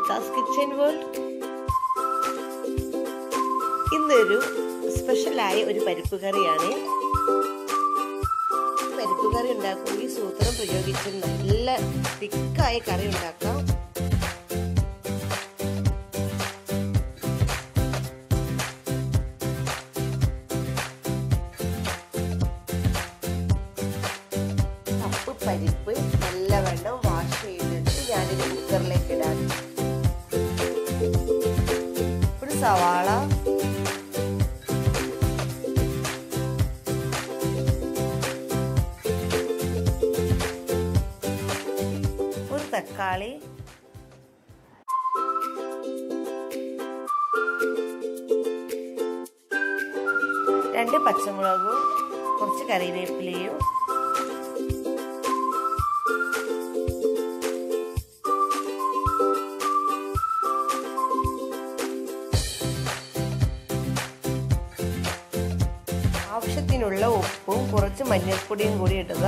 Anitha's kitchen world ഇന്നൊരു സ്പെഷ്യലായ ഒരു പരിപ്പ് കറിയാണ് പരിപ്പ് കറി ഉണ്ടാക്കുമ്പോൾ ഈ സൂത്രം പ്രയോഗിച്ച് നല്ല തിക്കായ കറി ഉണ്ടാക്കാം കപ്പ് പരിപ്പ് നല്ലവണ്ണം വാഷ് ചെയ്തിട്ട് ഞാനൊരു കുക്കറിലേക്ക് ഇടാം ഒരു സവാള ഒരു തക്കാളി രണ്ട് പച്ചമുളകും കുറച്ച് കറിവേപ്പിലയും ആവശ്യത്തിനുള്ള ഉപ്പും കുറച്ച് മഞ്ഞൾപ്പൊടിയും കൂടി ഇടുക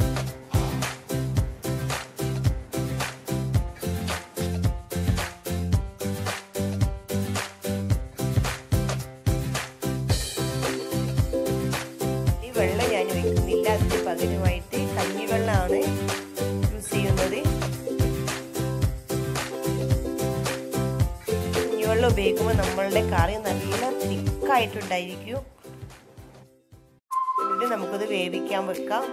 ഈ വെള്ളം ഞാൻ ഒഴിക്കുന്നില്ല അതിന് പകരമായിട്ട് കഞ്ഞിവെള്ളമാണ് യൂസ് ചെയ്യുന്നത് കഞ്ഞിവെള്ളം ഉപയോഗിക്കുമ്പോൾ നമ്മളുടെ കറി നല്ല തിക്കായിട്ടുണ്ടായിരിക്കും എന്നിട്ട് നമുക്കത് വേവിക്കാൻ വെക്കാം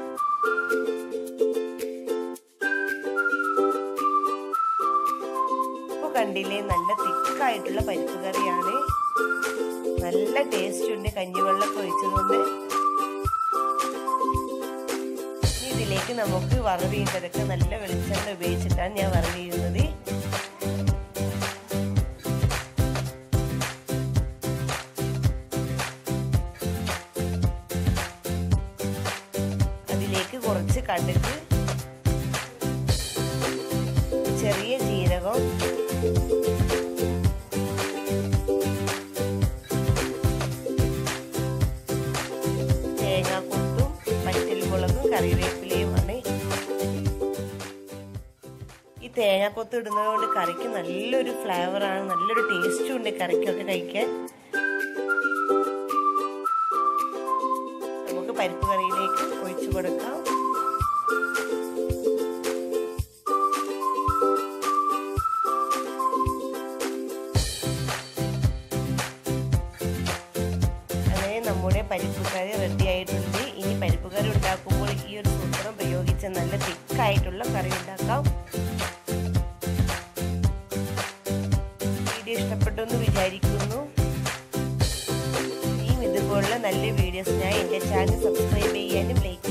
ഇപ്പോൾ കണ്ടില്ലേ നല്ല തിക്കായിട്ടുള്ള പരിപ്പ് കറിയാണ് നല്ല ടേസ്റ്റ് ഉണ്ട് കഞ്ഞിവെള്ളമൊക്കെ ഒഴിച്ചതുകൊണ്ട് ഇതിലേക്ക് നമുക്ക് വറവ് ചെയ്യുന്നതൊക്കെ നല്ല വെളിച്ചെണ്ണ ഉപയോഗിച്ചിട്ടാണ് ഞാൻ വറവ് ചെയ്യുന്നത് അതിലേക്ക് കുറച്ച് കടുക് ചെറിയ ജീരകം തേങ്ങാക്കൊത്തും പച്ചൽമുളകും കറിവേപ്പിലയുമാണ് ഈ തേങ്ങാക്കൊത്ത് ഇടുന്നത് കൊണ്ട് കറിക്ക് നല്ലൊരു ഫ്ലേവറാണ് നല്ലൊരു ടേസ്റ്റും ഉണ്ട് കറിക്കൊക്കെ കഴിക്കാൻ നമുക്ക് പരിപ്പ് കറിയിലേക്ക് ഒഴിച്ചു കൊടുക്കാം അങ്ങനെ നമ്മുടെ പരിപ്പ് കറി റെഡി ആയിട്ടുണ്ട് ഇനി പരിപ്പ് കറി ഉണ്ടാക്കുമ്പോൾ ഈ ഒരു സൂത്രം പ്രയോഗിച്ച് നല്ല തിക്കായിട്ടുള്ള കറി ഉണ്ടാക്കാം വീഡിയോ ഇഷ്ടപ്പെട്ടു എന്ന് വിചാരിക്കുന്നു ഇനിയും ഇതുപോലുള്ള നല്ല വീഡിയോസിനായി എൻ്റെ ചാനൽ സബ്സ്ക്രൈബ് ചെയ്യാനും ലൈക്ക്